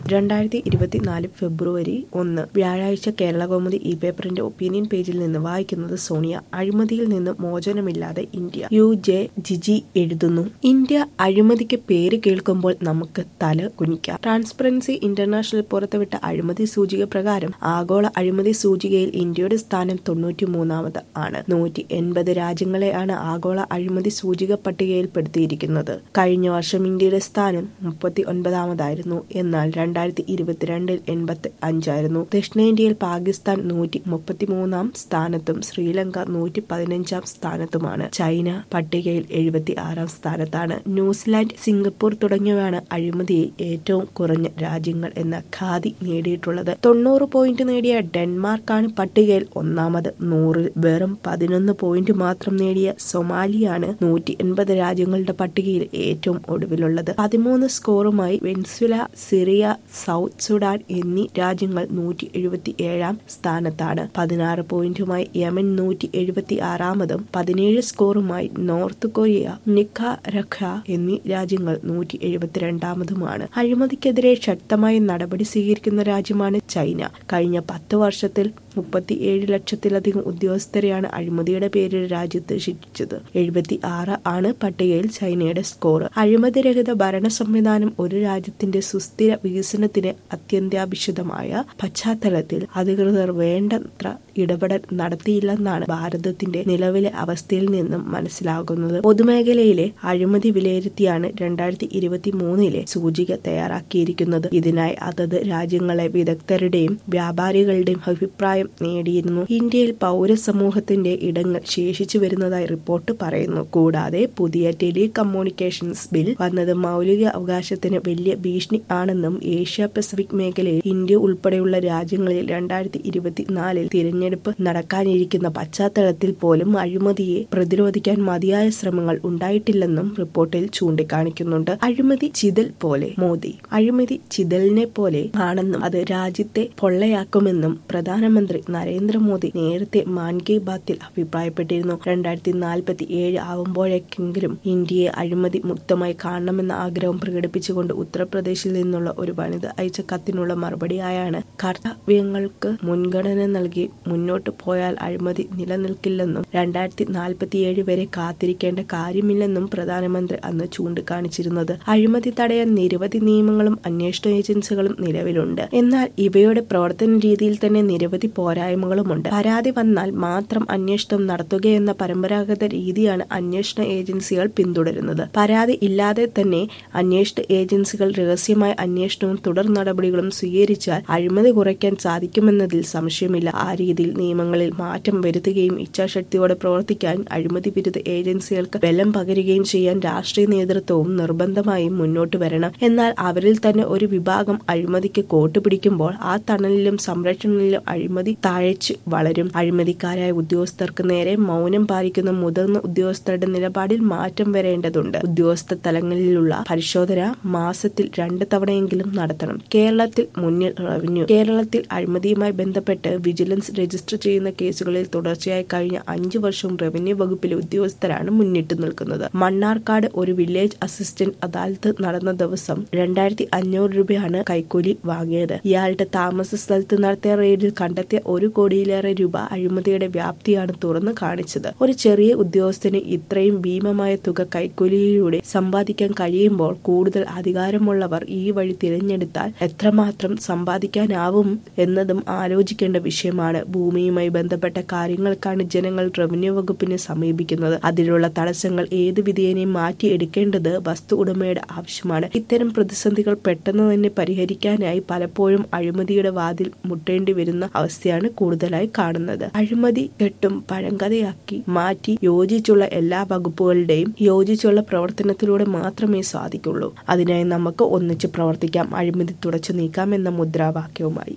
രണ്ടായിരത്തി ഇരുപത്തിനാല് ഫെബ്രുവരി ഒന്ന് വ്യാഴാഴ്ച കേരളകൗമുദി ഈ പേപ്പറിന്റെ ഒപ്പീനിയൻ പേജിൽ നിന്ന് വായിക്കുന്നത് സോണിയ അഴിമതിയിൽ നിന്ന് മോചനമില്ലാതെ ഇന്ത്യ യു ജെ ജിജി എഴുതുന്നു ഇന്ത്യ അഴിമതിക്ക് പേര് കേൾക്കുമ്പോൾ നമുക്ക് തല കുനിക്കാം ട്രാൻസ്പെറൻസി ഇന്റർനാഷണൽ പുറത്തുവിട്ട അഴിമതി സൂചിക പ്രകാരം ആഗോള അഴിമതി സൂചികയിൽ ഇന്ത്യയുടെ സ്ഥാനം തൊണ്ണൂറ്റി മൂന്നാമത് ആണ് നൂറ്റി എൺപത് രാജ്യങ്ങളെയാണ് ആഗോള അഴിമതി സൂചിക പട്ടികയിൽപ്പെടുത്തിയിരിക്കുന്നത് കഴിഞ്ഞ വർഷം ഇന്ത്യയുടെ സ്ഥാനം മുപ്പത്തി ഒൻപതാമതായിരുന്നു എന്നാൽ രണ്ടായിരത്തി ഇരുപത്തിരണ്ടിൽ എൺപത്തി അഞ്ചായിരുന്നു ദക്ഷിണേന്ത്യയിൽ പാകിസ്ഥാൻ നൂറ്റി മുപ്പത്തിമൂന്നാം സ്ഥാനത്തും ശ്രീലങ്ക നൂറ്റി പതിനഞ്ചാം സ്ഥാനത്തുമാണ് ചൈന പട്ടികയിൽ എഴുപത്തി ആറാം സ്ഥാനത്താണ് ന്യൂസിലാൻഡ് സിംഗപ്പൂർ തുടങ്ങിയവയാണ് അഴിമതിയിൽ ഏറ്റവും കുറഞ്ഞ രാജ്യങ്ങൾ എന്ന ഖാദി നേടിയിട്ടുള്ളത് തൊണ്ണൂറ് പോയിന്റ് നേടിയ ഡെൻമാർക്കാണ് പട്ടികയിൽ ഒന്നാമത് നൂറിൽ വെറും പതിനൊന്ന് പോയിന്റ് മാത്രം നേടിയ സൊമാലിയാണ് നൂറ്റി എൺപത് രാജ്യങ്ങളുടെ പട്ടികയിൽ ഏറ്റവും ഒടുവിലുള്ളത് പതിമൂന്ന് സ്കോറുമായി വെൻസുല സിറിയ സൗത്ത് സുഡാൻ എന്നീ രാജ്യങ്ങൾ നൂറ്റി എഴുപത്തി ഏഴാം സ്ഥാനത്താണ് പതിനാറ് പോയിന്റുമായി യമൻ നൂറ്റി എഴുപത്തി ആറാമതും പതിനേഴ് സ്കോറുമായി നോർത്ത് കൊറിയ നിഖാരഖ എന്നീ രാജ്യങ്ങൾ നൂറ്റി എഴുപത്തിരണ്ടാമതുമാണ് അഴിമതിക്കെതിരെ ശക്തമായി നടപടി സ്വീകരിക്കുന്ന രാജ്യമാണ് ചൈന കഴിഞ്ഞ പത്ത് വർഷത്തിൽ മുപ്പത്തിയേഴ് ലക്ഷത്തിലധികം ഉദ്യോഗസ്ഥരെയാണ് അഴിമതിയുടെ പേരിൽ രാജ്യത്ത് ശിക്ഷിച്ചത് എഴുപത്തി ആറ് ആണ് പട്ടികയിൽ ചൈനയുടെ സ്കോർ അഴിമതിരഹിത ഭരണ സംവിധാനം ഒരു രാജ്യത്തിന്റെ സുസ്ഥിര വികസനത്തിന് അത്യന്താപേക്ഷിതമായ പശ്ചാത്തലത്തിൽ അധികൃതർ വേണ്ടത്ര ഇടപെടൽ നടത്തിയില്ലെന്നാണ് ഭാരതത്തിന്റെ നിലവിലെ അവസ്ഥയിൽ നിന്നും മനസ്സിലാകുന്നത് പൊതുമേഖലയിലെ അഴിമതി വിലയിരുത്തിയാണ് രണ്ടായിരത്തി ഇരുപത്തി മൂന്നിലെ സൂചിക തയ്യാറാക്കിയിരിക്കുന്നത് ഇതിനായി അതത് രാജ്യങ്ങളെ വിദഗ്ധരുടെയും വ്യാപാരികളുടെയും അഭിപ്രായം നേടിയിരുന്നു ഇന്ത്യയിൽ പൗരസമൂഹത്തിന്റെ ഇടങ്ങൾ ശേഷിച്ചു വരുന്നതായി റിപ്പോർട്ട് പറയുന്നു കൂടാതെ പുതിയ ടെലി കമ്മ്യൂണിക്കേഷൻസ് ബിൽ വന്നത് മൗലിക അവകാശത്തിന് വലിയ ഭീഷണി ആണെന്നും ഏഷ്യ പസഫിക് മേഖലയിൽ ഇന്ത്യ ഉൾപ്പെടെയുള്ള രാജ്യങ്ങളിൽ രണ്ടായിരത്തി ഇരുപത്തിനാലിൽ തിരഞ്ഞെടുപ്പ് നടക്കാനിരിക്കുന്ന പശ്ചാത്തലത്തിൽ പോലും അഴിമതിയെ പ്രതിരോധിക്കാൻ മതിയായ ശ്രമങ്ങൾ ഉണ്ടായിട്ടില്ലെന്നും റിപ്പോർട്ടിൽ ചൂണ്ടിക്കാണിക്കുന്നുണ്ട് അഴിമതി ചിതൽ പോലെ മോദി അഴിമതി ചിതലിനെ പോലെ ആണെന്നും അത് രാജ്യത്തെ പൊള്ളയാക്കുമെന്നും പ്രധാനമന്ത്രി നരേന്ദ്രമോദി നേരത്തെ മാൻ കി ബാത്തിൽ അഭിപ്രായപ്പെട്ടിരുന്നു രണ്ടായിരത്തി നാൽപ്പത്തി ഏഴ് ആവുമ്പോഴേക്കെങ്കിലും ഇന്ത്യയെ അഴിമതി മുക്തമായി കാണണമെന്ന ആഗ്രഹം പ്രകടിപ്പിച്ചുകൊണ്ട് ഉത്തർപ്രദേശിൽ നിന്നുള്ള ഒരു വനിത അയച്ച കത്തിനുള്ള മറുപടിയായാണ് കർത്തവ്യങ്ങൾക്ക് മുൻഗണന നൽകി മുന്നോട്ട് പോയാൽ അഴിമതി നിലനിൽക്കില്ലെന്നും രണ്ടായിരത്തി നാൽപ്പത്തിയേഴ് വരെ കാത്തിരിക്കേണ്ട കാര്യമില്ലെന്നും പ്രധാനമന്ത്രി അന്ന് ചൂണ്ടിക്കാണിച്ചിരുന്നത് അഴിമതി തടയാൻ നിരവധി നിയമങ്ങളും അന്വേഷണ ഏജൻസികളും നിലവിലുണ്ട് എന്നാൽ ഇവയുടെ പ്രവർത്തന രീതിയിൽ തന്നെ നിരവധി പോരായ്മകളുമുണ്ട് പരാതി വന്നാൽ മാത്രം അന്വേഷണം നടത്തുകയെന്ന പരമ്പരാഗത രീതിയാണ് അന്വേഷണ ഏജൻസികൾ പിന്തുടരുന്നത് പരാതി ഇല്ലാതെ തന്നെ അന്വേഷണ ഏജൻസികൾ രഹസ്യമായ അന്വേഷണവും തുടർ നടപടികളും സ്വീകരിച്ചാൽ അഴിമതി കുറയ്ക്കാൻ സാധിക്കുമെന്നതിൽ സംശയമില്ല ആ രീതിയിൽ നിയമങ്ങളിൽ മാറ്റം വരുത്തുകയും ഇച്ഛാശക്തിയോടെ പ്രവർത്തിക്കാൻ അഴിമതി വിരുദ്ധ ഏജൻസികൾക്ക് ബലം പകരുകയും ചെയ്യാൻ രാഷ്ട്രീയ നേതൃത്വവും നിർബന്ധമായും മുന്നോട്ട് വരണം എന്നാൽ അവരിൽ തന്നെ ഒരു വിഭാഗം അഴിമതിക്ക് കോട്ടുപിടിക്കുമ്പോൾ ആ തണലിലും സംരക്ഷണയിലും അഴിമതി താഴച്ചു വളരും അഴിമതിക്കാരായ ഉദ്യോഗസ്ഥർക്ക് നേരെ മൗനം പാലിക്കുന്ന മുതിർന്ന ഉദ്യോഗസ്ഥരുടെ നിലപാടിൽ മാറ്റം വരേണ്ടതുണ്ട് ഉദ്യോഗസ്ഥ തലങ്ങളിലുള്ള പരിശോധന മാസത്തിൽ രണ്ട് തവണയെങ്കിലും നടത്തണം കേരളത്തിൽ മുന്നിൽ റവന്യൂ കേരളത്തിൽ അഴിമതിയുമായി ബന്ധപ്പെട്ട് വിജിലൻസ് രജിസ്റ്റർ ചെയ്യുന്ന കേസുകളിൽ തുടർച്ചയായി കഴിഞ്ഞ അഞ്ചു വർഷവും റവന്യൂ വകുപ്പിലെ ഉദ്യോഗസ്ഥരാണ് മുന്നിട്ട് നിൽക്കുന്നത് മണ്ണാർക്കാട് ഒരു വില്ലേജ് അസിസ്റ്റന്റ് അദാലത്ത് നടന്ന ദിവസം രണ്ടായിരത്തി അഞ്ഞൂറ് രൂപയാണ് കൈക്കൂലി വാങ്ങിയത് ഇയാളുടെ താമസ സ്ഥലത്ത് നടത്തിയ റെയ്ഡിൽ കണ്ടെത്തിയ ഒരു കോടിയിലേറെ രൂപ അഴിമതിയുടെ വ്യാപ്തിയാണ് തുറന്നു കാണിച്ചത് ഒരു ചെറിയ ഉദ്യോഗസ്ഥന് ഇത്രയും ഭീമമായ തുക കൈക്കൂലിയിലൂടെ സമ്പാദിക്കാൻ കഴിയുമ്പോൾ കൂടുതൽ അധികാരമുള്ളവർ ഈ വഴി തിരഞ്ഞെടുത്താൽ എത്രമാത്രം സമ്പാദിക്കാനാവും എന്നതും ആലോചിക്കേണ്ട വിഷയമാണ് ഭൂമിയുമായി ബന്ധപ്പെട്ട കാര്യങ്ങൾക്കാണ് ജനങ്ങൾ റവന്യൂ വകുപ്പിനെ സമീപിക്കുന്നത് അതിലുള്ള തടസ്സങ്ങൾ ഏത് വിധേനയും മാറ്റിയെടുക്കേണ്ടത് വസ്തു ഉടമയുടെ ആവശ്യമാണ് ഇത്തരം പ്രതിസന്ധികൾ പെട്ടെന്ന് തന്നെ പരിഹരിക്കാനായി പലപ്പോഴും അഴിമതിയുടെ വാതിൽ മുട്ടേണ്ടി വരുന്ന അവസ്ഥയാണ് കൂടുതലായി കാണുന്നത് അഴിമതി കെട്ടും പഴങ്കഥയാക്കി മാറ്റി യോജിച്ചുള്ള എല്ലാ വകുപ്പുകളുടെയും യോജിച്ചുള്ള പ്രവർത്തനത്തിലൂടെ മാത്രമേ സാധിക്കുള്ളൂ അതിനായി നമുക്ക് ഒന്നിച്ച് പ്രവർത്തിക്കാം അഴിമതി തുടച്ചു നീക്കാം എന്ന മുദ്രാവാക്യവുമായി